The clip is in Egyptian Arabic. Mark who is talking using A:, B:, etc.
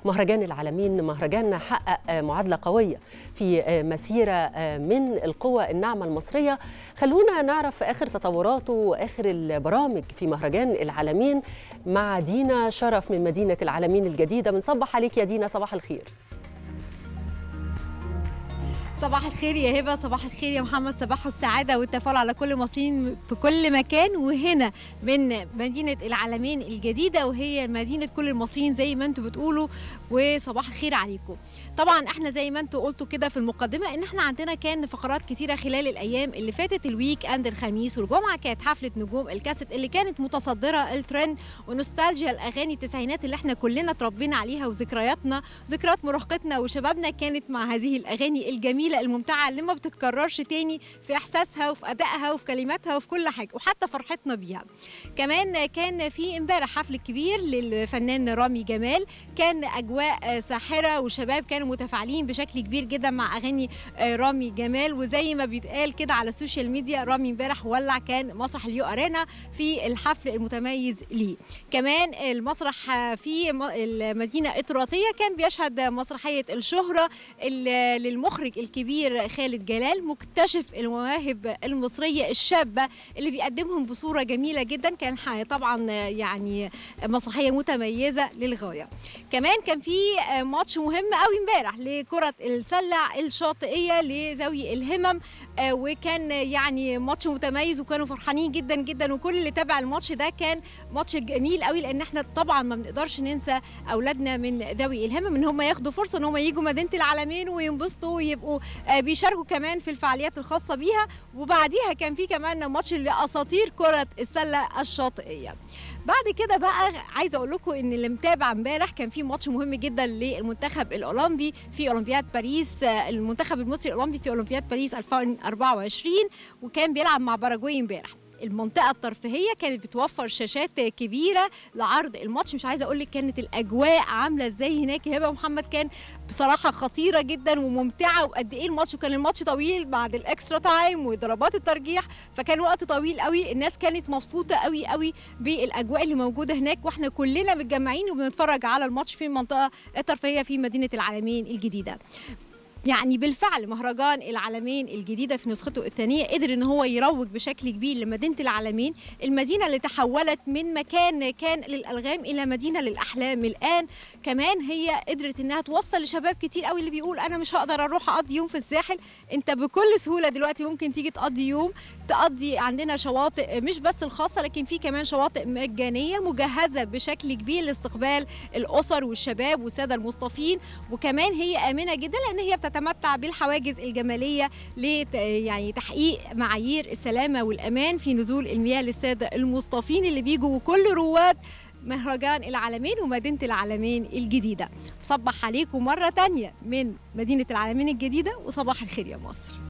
A: مهرجان العالمين مهرجان حقق معادلة قوية في مسيرة من القوى الناعمة المصرية خلونا نعرف آخر تطوراته وآخر البرامج في مهرجان العالمين مع دينا شرف من مدينة العالمين الجديدة بنصبح عليك يا دينا صباح الخير
B: صباح الخير يا هبه صباح الخير يا محمد صباح السعاده والتفاؤل على كل المصريين في كل مكان وهنا من مدينه العالمين الجديده وهي مدينه كل المصريين زي ما انتم بتقولوا وصباح الخير عليكم طبعا احنا زي ما انتم قلتوا كده في المقدمه ان احنا عندنا كان فقرات كتيره خلال الايام اللي فاتت الويك اند الخميس والجمعه كانت حفله نجوم الكاسيت اللي كانت متصدره الترند ونوستالجيا الاغاني التسعينات اللي احنا كلنا اتربينا عليها وذكرياتنا ذكريات مراهقتنا وشبابنا كانت مع هذه الاغاني الجميله الممتعه اللي ما بتتكررش تاني في احساسها وفي ادائها وفي كلماتها وفي كل حاجه وحتى فرحتنا بيها كمان كان في امبارح حفل كبير للفنان رامي جمال كان اجواء ساحره وشباب كانوا متفاعلين بشكل كبير جدا مع اغاني رامي جمال وزي ما بيتقال كده على السوشيال ميديا رامي امبارح ولع كان مسرح اليو ارينا في الحفل المتميز ليه كمان المسرح في المدينه التراثيه كان بيشهد مسرحيه الشهره للمخرج الكبير خالد جلال مكتشف المواهب المصريه الشابه اللي بيقدمهم بصوره جميله جدا كان طبعا يعني مسرحيه متميزه للغايه كمان كان في ماتش مهم قوي امبارح لكره السله الشاطئيه لذوي الهمم وكان يعني ماتش متميز وكانوا فرحانين جدا جدا وكل اللي تابع الماتش ده كان ماتش جميل قوي لان احنا طبعا ما بنقدرش ننسى اولادنا من ذوي الهمم ان هم ياخدوا فرصه ان هم يجوا مدينه العالمين وينبسطوا ويبقوا بيشاركوا كمان في الفعاليات الخاصه بيها وبعديها كان في كمان ماتش لاساطير كره السله الشاطئيه بعد كده بقى عايزه اقول لكم ان اللي متابع امبارح كان في ماتش مهم جدا للمنتخب الاولمبي في اولمبياد باريس المنتخب المصري الاولمبي في اولمبياد باريس 2024 وكان بيلعب مع باراجواي امبارح المنطقه الترفيهيه كانت بتوفر شاشات كبيره لعرض الماتش مش عايزه اقول لك كانت الاجواء عامله ازاي هناك هبه ومحمد كان بصراحه خطيره جدا وممتعه وقد ايه الماتش وكان الماتش طويل بعد الاكسترا تايم وضربات الترجيح فكان وقت طويل قوي الناس كانت مبسوطه قوي قوي بالاجواء اللي موجوده هناك واحنا كلنا متجمعين وبنتفرج على الماتش في المنطقه الترفيهيه في مدينه العالمين الجديده يعني بالفعل مهرجان العالمين الجديده في نسخته الثانيه قدر ان هو يروج بشكل كبير لمدينه العالمين المدينه اللي تحولت من مكان كان للالغام الى مدينه للاحلام الان كمان هي قدرت انها توصل لشباب كتير قوي اللي بيقول انا مش هقدر اروح اقضي يوم في الساحل انت بكل سهوله دلوقتي ممكن تيجي تقضي يوم تقضي عندنا شواطئ مش بس الخاصه لكن في كمان شواطئ مجانيه مجهزه بشكل كبير لاستقبال الاسر والشباب والساده المصطفين وكمان هي امنه جدا لان هي تتمتع بالحواجز الجماليه ل يعني تحقيق معايير السلامه والامان في نزول المياه للساده المصطفين اللي بيجوا وكل رواد مهرجان العالمين ومدينة العالمين الجديدة صبح عليكم مرة تانية من مدينة العالمين الجديدة وصباح الخير يا مصر